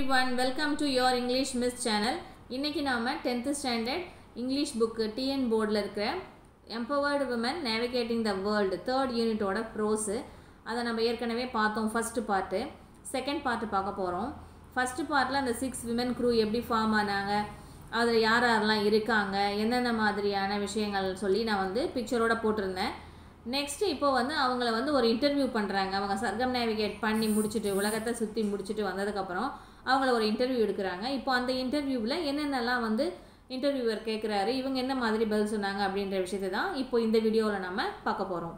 Everyone welcome to your English miss channel இன்றைக்கி நாம் tenth standard English book TN போர்டில் இருக்கிற empowered women navigating the world third யூனிட்டோட prose அதை நம்ம ஏற்கனவே பார்த்தோம் ஃபஸ்ட்டு பார்ட்டு செகண்ட் பார்ட்டு பார்க்க போகிறோம் ஃபஸ்ட்டு பார்ட்டில் அந்த சிக்ஸ் விமன் க்ரூ எப்படி ஃபார்ம் ஆனாங்க அதில் யார் யாரெல்லாம் இருக்காங்க என்னென்ன மாதிரியான விஷயங்கள் சொல்லி நான் வந்து பிக்சரோட போட்டிருந்தேன் நெக்ஸ்ட்டு இப்போ வந்து அவங்கள வந்து ஒரு இன்டர்வியூ பண்ணுறாங்க அவங்க சர்க்கம் நேவிகேட் பண்ணி முடிச்சுட்டு உலகத்தை சுற்றி முடிச்சுட்டு வந்ததுக்கப்புறம் அவங்கள ஒரு இன்டர்வியூ எடுக்கிறாங்க இப்போ அந்த இன்டர்வியூவில் என்னென்னலாம் வந்து இன்டர்வியூவர் கேட்குறாரு இவங்க என்ன மாதிரி பதில் சொன்னாங்க அப்படின்ற விஷயத்தை தான் இப்போ இந்த வீடியோவில் நம்ம பார்க்க போகிறோம்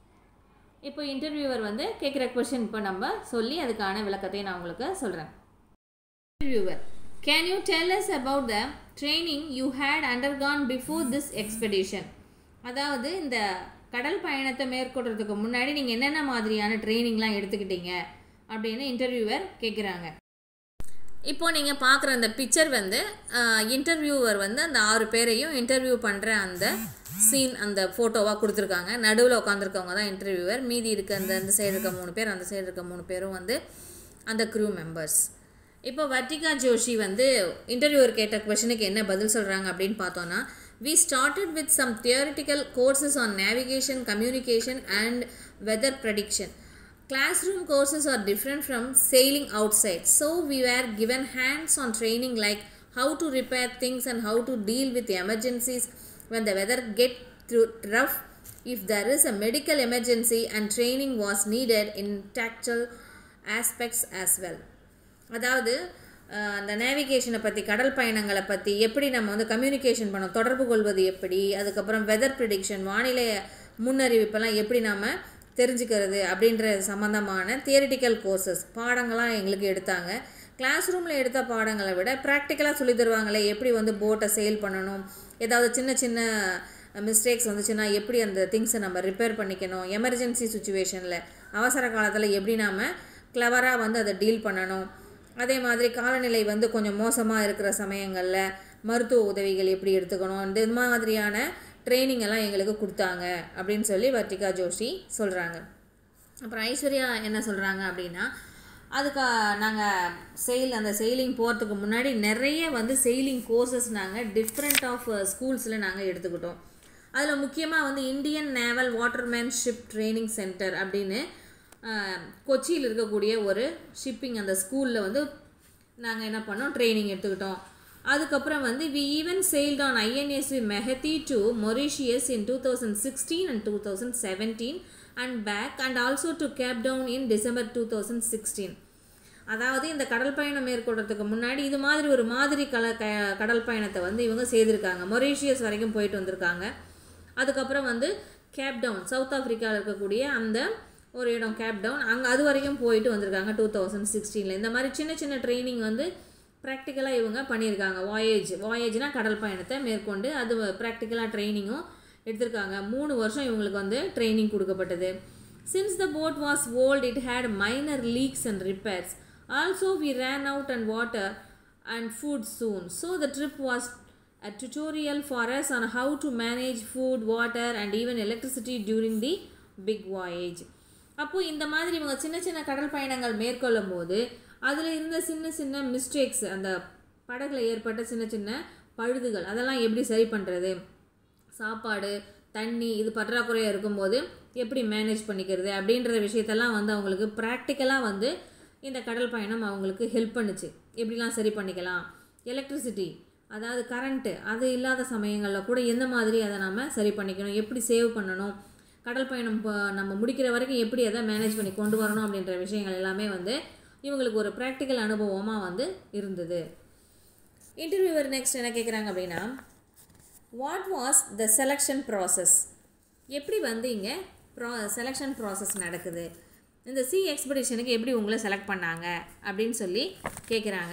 இப்போ இன்டர்வியூவர் வந்து கேட்குற கொஷின் இப்போ நம்ம சொல்லி அதுக்கான விளக்கத்தை நான் உங்களுக்கு சொல்கிறேன் interviewer can you tell us about the training you had undergone before this expedition அதாவது இந்த கடல் பயணத்தை மேற்கொள்றதுக்கு முன்னாடி நீங்கள் என்னென்ன மாதிரியான ட்ரைனிங்லாம் எடுத்துக்கிட்டீங்க அப்படின்னு இன்டர்வியூவர் கேட்குறாங்க இப்போ நீங்கள் பார்க்குற அந்த பிக்சர் வந்து இன்டர்வியூவர் வந்து அந்த ஆறு பேரையும் இன்டர்வியூ பண்ணுற அந்த சீன் அந்த ஃபோட்டோவாக கொடுத்துருக்காங்க நடுவில் உட்காந்துருக்கவங்க தான் இன்டர்வியூவர் மீதி இருக்க அந்த அந்த சைடு இருக்க மூணு பேர் அந்த சைடு இருக்க மூணு பேரும் வந்து அந்த க்ரூ மெம்பர்ஸ் இப்போ வர்த்திகா ஜோஷி வந்து இன்டர்வியூவர் கேட்ட கொஷனுக்கு என்ன பதில் சொல்கிறாங்க அப்படின்னு பார்த்தோன்னா we started with some theoretical courses on navigation communication and weather prediction classroom courses are different from sailing outside so we were given hands on training like how to repair things and how to deal with emergencies when the weather get through rough if there is a medical emergency and training was needed in tactile aspects as well அதாவது அந்த நேவிகேஷனை பற்றி கடல் பயணங்களை பற்றி எப்படி நம்ம வந்து communication பண்ணோம் தொடர்பு கொள்வது எப்படி அதுக்கப்புறம் வெதர் ப்ரிடிக்ஷன் வானிலை முன்னறிவிப்பெல்லாம் எப்படி நம்ம தெரிஞ்சுக்கிறது அப்படின்ற சம்மந்தமான தியரிட்டிக்கல் கோர்சஸ் பாடங்கள்லாம் எங்களுக்கு எடுத்தாங்க கிளாஸ் ரூமில் எடுத்த பாடங்களை விட ப்ராக்டிக்கலாக சொல்லி தருவாங்களே எப்படி வந்து போட்டை சேல் பண்ணணும் ஏதாவது சின்ன சின்ன மிஸ்டேக்ஸ் வந்துச்சுன்னா எப்படி அந்த திங்ஸை நம்ம ரிப்பேர் பண்ணிக்கணும் எமர்ஜென்சி சுச்சுவேஷனில் அவசர காலத்தில் எப்படி நாம் கிளவராக வந்து அதை டீல் பண்ணணும் அதே மாதிரி காலநிலை வந்து கொஞ்சம் மோசமாக இருக்கிற சமயங்களில் மருத்துவ உதவிகள் எப்படி எடுத்துக்கணும் இந்த மாதிரியான ட்ரைனிங் எல்லாம் எங்களுக்கு கொடுத்தாங்க அப்படின்னு சொல்லி வர்த்திகா ஜோஷி சொல்கிறாங்க அப்புறம் ஐஸ்வர்யா என்ன சொல்கிறாங்க அப்படின்னா அதுக்கு நாங்கள் செயில் அந்த செயிலிங் போகிறதுக்கு முன்னாடி நிறைய வந்து செயிலிங் கோர்சஸ் நாங்கள் டிஃப்ரெண்ட் ஆஃப் ஸ்கூல்ஸில் நாங்கள் எடுத்துக்கிட்டோம் அதில் முக்கியமாக வந்து Indian naval watermanship training centre அப்படின்னு கொச்சியில் இருக்கக்கூடிய ஒரு ஷிப்பிங் அந்த ஸ்கூலில் வந்து நாங்கள் என்ன பண்ணோம் ட்ரைனிங் எடுத்துக்கிட்டோம் அதுக்கப்புறம் வந்து we even sailed on INSV Mhadei to Mauritius in two thousand sixteen and two thousand seventeen and back and also to Cape Town in December two thousand sixteen அதாவது இந்த கடல் பயணம் மேற்கொள்றதுக்கு முன்னாடி இது மாதிரி ஒரு மாதிரி கல க கடல் பயணத்தை வந்து இவங்க செய்திருக்காங்க மொரீஷியஸ் வரைக்கும் போயிட்டு வந்திருக்காங்க அதுக்கப்புறம் வந்து கேப் டவுன் சவுத் ஆஃப்ரிக்காவில் இருக்கக்கூடிய அந்த ஒரு இடம் கேப் டவுன் அங்கே அது வரைக்கும் போயிட்டு வந்திருக்காங்க டூ தௌசண்ட் சிக்ஸ்டீனில் இந்த மாதிரி சின்ன சின்ன ட்ரைனிங் வந்து ப்ராக்டிக்கலாக இவங்க பண்ணியிருக்காங்க வாயேஜ் வாயேஜ்னால் கடல் பயணத்தை மேற்கொண்டு அது ப்ராக்டிக்கலாக ட்ரைனிங்கும் எடுத்திருக்காங்க மூணு வருஷம் இவங்களுக்கு வந்து ட்ரைனிங் கொடுக்கப்பட்டது since the boat was old it had minor leaks and repairs also we ran out and water and food soon so the trip was a tutorial for us on how to manage food, water and even electricity during the big voyage. அப்போது இந்த மாதிரி இவங்க சின்ன சின்ன கடல் பயணங்கள் மேற்கொள்ளும் போது அதில் இருந்த சின்ன சின்ன மிஸ்டேக்ஸ் அந்த படகுல ஏற்பட்ட சின்ன சின்ன பழுதுகள் அதெல்லாம் எப்படி சரி பண்ணுறது சாப்பாடு தண்ணி இது பற்றாக்குறையாக இருக்கும்போது எப்படி மேனேஜ் பண்ணிக்கிறது அப்படின்ற விஷயத்தெல்லாம் வந்து அவங்களுக்கு ப்ராக்டிக்கலாக வந்து இந்த கடல் பயணம் அவங்களுக்கு ஹெல்ப் பண்ணுச்சு எப்படிலாம் சரி பண்ணிக்கலாம் எலக்ட்ரிசிட்டி அதாவது கரண்ட்டு அது இல்லாத சமயங்களில் கூட எந்த மாதிரி அதை நம்ம சரி பண்ணிக்கணும் எப்படி சேவ் பண்ணணும் கடல் பயணம் இப்போ நம்ம முடிக்கிற வரைக்கும் எப்படி அதை மேனேஜ் பண்ணி கொண்டு வரணும் அப்படின்ற விஷயங்கள் எல்லாமே வந்து இவங்களுக்கு ஒரு ப்ராக்டிக்கல் அனுபவமாக வந்து இருந்தது இன்டர்வியூவர் நெக்ஸ்ட் என்ன கேட்குறாங்க அப்படின்னா what was the selection process எப்படி வந்து இங்கே ப்ரா செலெக்ஷன் ப்ராசஸ் நடக்குது இந்த சி எக்ஸ்பெடிஷனுக்கு எப்படி உங்களை செலக்ட் பண்ணாங்க அப்படின்னு சொல்லி கேட்குறாங்க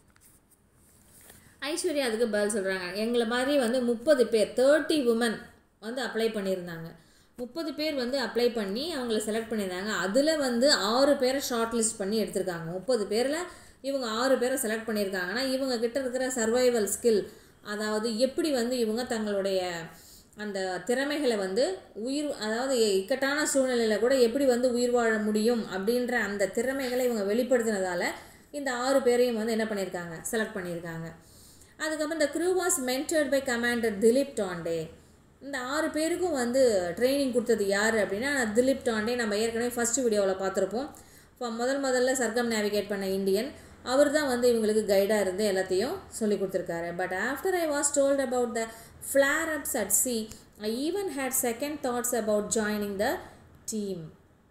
ஐஸ்வர்யா அதுக்கு பதில் சொல்கிறாங்க எங்களை மாதிரி வந்து முப்பது பேர் தேர்ட்டி உமன் வந்து அப்ளை பண்ணியிருந்தாங்க முப்பது பேர் வந்து அப்ளை பண்ணி அவங்கள செலக்ட் பண்ணியிருந்தாங்க அதில் வந்து ஆறு பேரை ஷார்ட் லிஸ்ட் பண்ணி எடுத்திருக்காங்க முப்பது பேரில் இவங்க ஆறு பேரை செலக்ட் பண்ணியிருக்காங்கன்னா இவங்க கிட்ட இருக்கிற சர்வைவல் ஸ்கில் அதாவது எப்படி வந்து இவங்க தங்களுடைய அந்த திறமைகளை வந்து உயிர் அதாவது இக்கட்டான சூழ்நிலையில் கூட எப்படி வந்து உயிர் வாழ முடியும் அப்படின்ற அந்த திறமைகளை இவங்க வெளிப்படுத்தினதால இந்த ஆறு பேரையும் வந்து என்ன பண்ணியிருக்காங்க செலக்ட் பண்ணியிருக்காங்க அதுக்கப்புறம் இந்த crew was mentored by Commander Dilip Donde இந்த ஆறு பேருக்கும் வந்து ட்ரைனிங் கொடுத்தது யார் அப்படின்னா திலீப் டாண்டே நம்ம ஏற்கனவே ஃபஸ்ட்டு வீடியோவில் பார்த்துருப்போம் இப்போ முதல் முதல்ல சர்க்கம் நேவிகேட் பண்ண இந்தியன் அவர் தான் வந்து இவங்களுக்கு கைடாக இருந்து எல்லாத்தையும் சொல்லி கொடுத்துருக்காரு but after I was told about the flare ups at sea I even had second thoughts about joining the team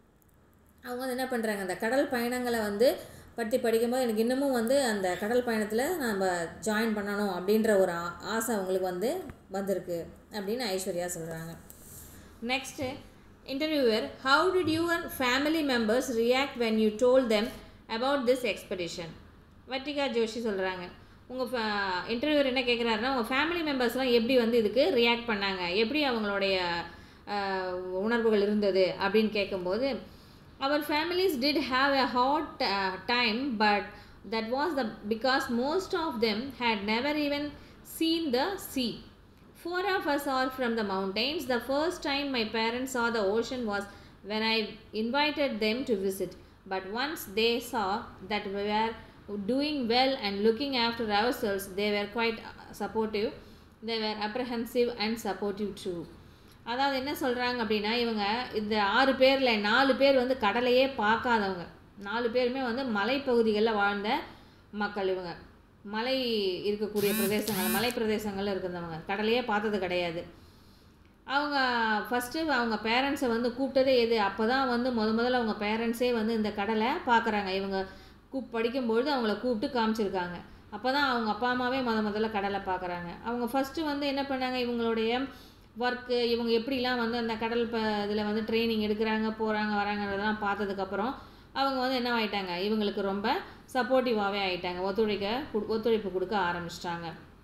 அவங்க வந்து என்ன பண்ணுறாங்க அந்த கடல் பயணங்களை வந்து பற்றி படிக்கும்போது எனக்கு இன்னமும் வந்து அந்த கடல் பயணத்தில் நம்ம ஜாயின் பண்ணணும் அப்படின்ற ஒரு ஆ- ஆசை அவங்களுக்கு வந்து வந்திருக்கு அப்படின்னு ஐஸ்வர்யா சொல்கிறாங்க next interviewer how did your family members react when you told them about this expedition Vartika Joshi சொல்கிறாங்க உங்கள் இன்டர்வியூவர் என்ன கேட்குறாருன்னா உங்கள் ஃபேமிலி மெம்பர்ஸ்லாம் எப்படி வந்து இதுக்கு ரியாக்ட் பண்ணாங்க எப்படி அவங்களுடைய அஹ், உணர்வுகள் இருந்தது அப்படின்னு கேட்கும்போது our families did have a hard uh, time but that was the because most of them had never even seen the sea four of us are from the mountains the first time my parents saw the ocean was when i invited them to visit but once they saw that we were doing well and looking after ourselves they were quite uh, supportive they were apprehensive and supportive too அதாவது என்ன சொல்கிறாங்க அப்படின்னா இவங்க இந்த ஆறு பேரில் நாலு பேர் வந்து கடலையே பார்க்காதவங்க நாலு பேருமே வந்து மலைப்பகுதிகளில் வாழ்ந்த மக்கள் இவங்க மலை இருக்கக்கூடிய பிரதேசங்கள் மலை பிரதேசங்களில் இருக்கிறவங்க கடலையே பார்த்தது கிடையாது அவங்க ஃபஸ்ட்டு அவங்க பேரண்ட்ஸை வந்து கூப்பிட்டதே எது அப்போ தான் வந்து முத முதல்ல அவங்க பேரண்ட்ஸே வந்து இந்த கடலை பார்க்குறாங்க இவங்க கூப் படிக்கும்பொழுது அவங்கள கூப்பிட்டு காமிச்சிருக்காங்க அப்போ தான் அவங்க அப்பா அம்மாவே முத முதல்ல கடலை பார்க்குறாங்க அவங்க ஃபஸ்ட்டு வந்து என்ன பண்ணாங்க இவங்களுடைய ஒர்க்கு இவங்க எப்படிலாம் வந்து அந்த கடல் ப இதில் வந்து ட்ரைனிங் எடுக்கிறாங்க போகிறாங்க வராங்கன்றதெல்லாம் பார்த்ததுக்கப்புறம் அவங்க வந்து என்ன ஆயிட்டாங்க இவங்களுக்கு ரொம்ப சப்போர்ட்டிவாகவே ஆயிட்டாங்க ஒத்துழைக்க கு- ஒத்துழைப்பு கொடுக்க ஆரம்பிச்சிட்டாங்க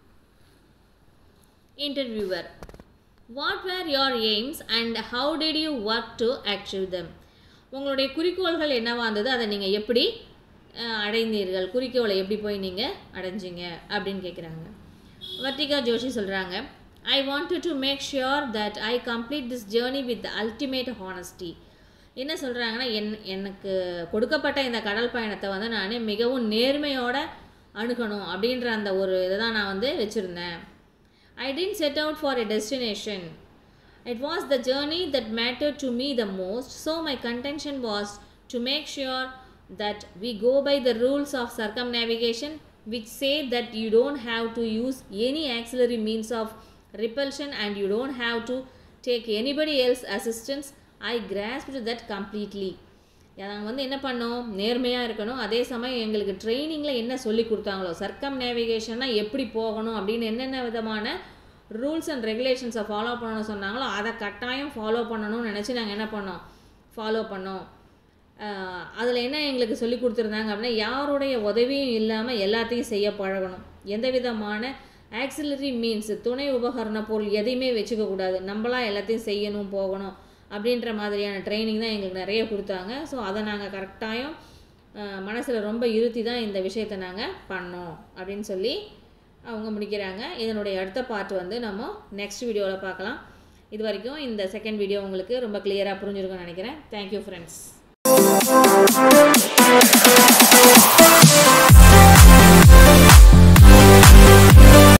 interviewer what were your aims and how did you work to achieve them உங்களுடைய குறிக்கோள்கள் என்னவா இருந்தது அதை நீங்கள் எப்படி அஹ், அடைந்தீர்கள் குறிக்கோளை எப்படி போய் நீங்கள் அடைஞ்சீங்க அப்படின்னு கேட்குறாங்க வர்த்திகா ஜோஷி சொல்கிறாங்க I wanted to make sure that I complete this journey with ultimate honesty என்ன சொல்கிறாங்கன்னா என் எனக்கு கொடுக்கப்பட்ட இந்த கடல் பயணத்தை வந்து நான் மிகவும் நேர்மையோட அணுகணும் அப்படின்ற அந்த ஒரு இதை தான் நான் வந்து வச்சுருந்தேன் I didn't set out for a destination. It was the journey that mattered to me the most, so my contention was to make sure that we go by the rules of circumnavigation, which say that you don't have to use any auxiliary means of repulsion and you don't have to take anybody else's assistance. I grasped that completely. நாங்கள் வந்து என்ன பண்ணோம் நேர்மையாக இருக்கணும் அதே சமயம் எங்களுக்கு ட்ரைனிங்கில் என்ன சொல்லி கொடுத்தாங்களோ சர்க்கம் நேவிகேஷன்னா எப்படி போகணும் அப்படின்னு என்னென்ன விதமான ரூல்ஸ் அண்ட் ரெகுலேஷன்ஸை ஃபாலோ பண்ணணும்னு சொன்னாங்களோ அதை கட்டாயம் ஃபாலோ பண்ணணும்னு நினச்சி நாங்கள் என்ன பண்ணோம் ஃபாலோ பண்ணோம் அதில் என்ன எங்களுக்கு சொல்லி கொடுத்துருந்தாங்க அப்படின்னா யாருடைய உதவியும் இல்லாமல் எல்லாத்தையும் செய்ய பழகணும் எந்த விதமான ஆக்சிலரி மீன்ஸ் துணை உபகரண பொருள் எதையுமே வச்சுக்கக்கூடாது நம்மளா எல்லாத்தையும் செய்யணும் போகணும் அப்படின்ற மாதிரியான ட்ரைனிங் தான் எங்களுக்கு நிறைய கொடுத்தாங்க ஸோ அதை நாங்கள் கரெக்டாயும் மனசில் ரொம்ப இருத்தி தான் இந்த விஷயத்தை நாங்கள் பண்ணோம் அப்படின்னு சொல்லி அவங்க முடிக்கிறாங்க இதனுடைய அடுத்த பார்ட் வந்து நம்ம நெக்ஸ்ட் வீடியோவில் பார்க்கலாம் இது வரைக்கும் இந்த செகண்ட் வீடியோ உங்களுக்கு ரொம்ப கிளியராக புரிஞ்சிருக்கும்னு நினைக்கிறேன் தேங்க்யூ ஃப்ரெண்ட்ஸ்